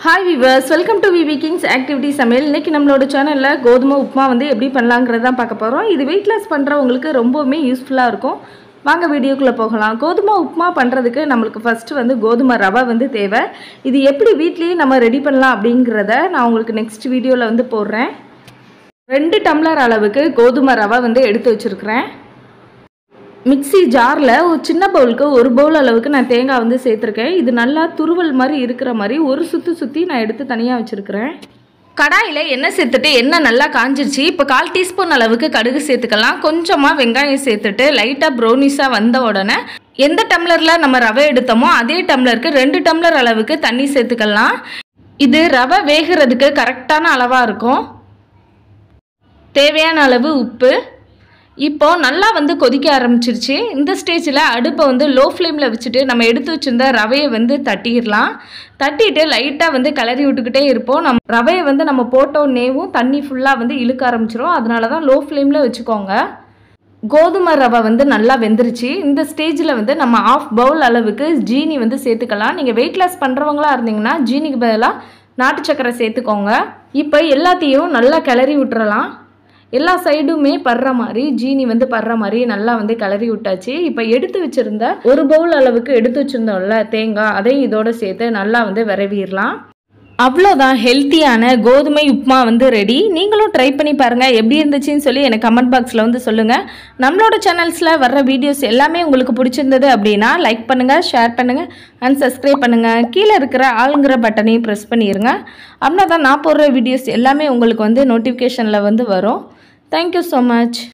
hi viewers welcome to Vivi Kings Activity சமையல் இன்னைக்கு நம்மளோட சேனலில் கோதுமை உப்புமா வந்து எப்படி பண்ணலாங்கிறது தான் பார்க்க போகிறோம் இது வெயிட் லாஸ் பண்ணுறவங்களுக்கு ரொம்பவுமே யூஸ்ஃபுல்லாக இருக்கும் வாங்க வீடியோக்குள்ளே போகலாம் கோதுமை உப்புமா பண்ணுறதுக்கு நம்மளுக்கு ஃபஸ்ட்டு வந்து கோதுமை ரவை வந்து தேவை இது எப்படி வீட்லேயே நம்ம ரெடி பண்ணலாம் அப்படிங்கிறத நான் உங்களுக்கு நெக்ஸ்ட் வீடியோவில் வந்து போடுறேன் ரெண்டு டம்ளர் அளவுக்கு கோதுமை ரவை வந்து எடுத்து வச்சுருக்கிறேன் மிக்ஸி ஜாரில் ஒரு சின்ன பவுலுக்கு ஒரு பவுல் அளவுக்கு நான் தேங்காய் வந்து சேர்த்துருக்கேன் இது நல்லா துருவல் மாதிரி இருக்கிற மாதிரி ஒரு சுற்றி சுற்றி நான் எடுத்து தனியாக வச்சுருக்கிறேன் கடாயில் எண்ணெய் சேர்த்துட்டு எண்ணெய் நல்லா காஞ்சிருச்சு இப்போ கால் டீஸ்பூன் அளவுக்கு கடுகு சேர்த்துக்கலாம் கொஞ்சமாக வெங்காயம் சேர்த்துட்டு லைட்டாக ப்ரௌனிஸாக வந்த உடனே எந்த டம்ளரில் நம்ம ரவை எடுத்தோமோ அதே டம்ளருக்கு ரெண்டு டம்ளர் அளவுக்கு தண்ணி சேர்த்துக்கலாம் இது ரவை வேகிறதுக்கு கரெக்டான அளவாக இருக்கும் தேவையான அளவு உப்பு இப்போ நல்லா வந்து கொதிக்க ஆரம்பிச்சிருச்சு இந்த ஸ்டேஜில் அடுப்பை வந்து லோ ஃப்ளேமில் வச்சுட்டு நம்ம எடுத்து வச்சுருந்த ரவையை வந்து தட்டிடலாம் தட்டிட்டு லைட்டாக வந்து கிளறி விட்டுக்கிட்டே இருப்போம் நம்ம ரவையை வந்து நம்ம போட்டோன்னேவும் தண்ணி ஃபுல்லாக வந்து இழுக்க ஆரம்பிச்சிரும் அதனால தான் லோ ஃப்ளேமில் வச்சுக்கோங்க கோதுமை ரவை வந்து நல்லா வெந்துருச்சு இந்த ஸ்டேஜில் வந்து நம்ம ஆஃப் பவுல் அளவுக்கு ஜீனி வந்து சேர்த்துக்கலாம் நீங்கள் வெயிட் லாஸ் பண்ணுறவங்களா இருந்தீங்கன்னா ஜீனிக்கு பதிலாக நாட்டு சக்கரை சேர்த்துக்கோங்க இப்போ எல்லாத்தையும் நல்லா கிளறி விட்டுறலாம் எல்லா சைடுமே படுற மாதிரி ஜீனி வந்து படுற மாதிரி நல்லா வந்து கிளறி விட்டாச்சு இப்போ எடுத்து வச்சுருந்த ஒரு பவுல் அளவுக்கு எடுத்து வச்சுருந்தோம்ல தேங்காய் அதையும் இதோட சேர்த்து நல்லா வந்து விரவிடலாம் அவ்வளோதான் ஹெல்த்தியான கோதுமை உப்புமா வந்து ரெடி நீங்களும் ட்ரை பண்ணி பாருங்கள் எப்படி இருந்துச்சுன்னு சொல்லி எனக்கு கமெண்ட் பாக்ஸில் வந்து சொல்லுங்கள் நம்மளோட சேனல்ஸில் வர்ற வீடியோஸ் எல்லாமே உங்களுக்கு பிடிச்சிருந்தது அப்படின்னா லைக் பண்ணுங்கள் ஷேர் பண்ணுங்கள் அண்ட் சப்ஸ்கிரைப் பண்ணுங்கள் கீழே இருக்கிற ஆளுங்கிற பட்டனையும் ப்ரெஸ் பண்ணிடுங்க அப்படின்னா தான் நான் போடுற வீடியோஸ் எல்லாமே உங்களுக்கு வந்து நோட்டிஃபிகேஷனில் வந்து வரும் தேங்க்யூ ஸோ மச்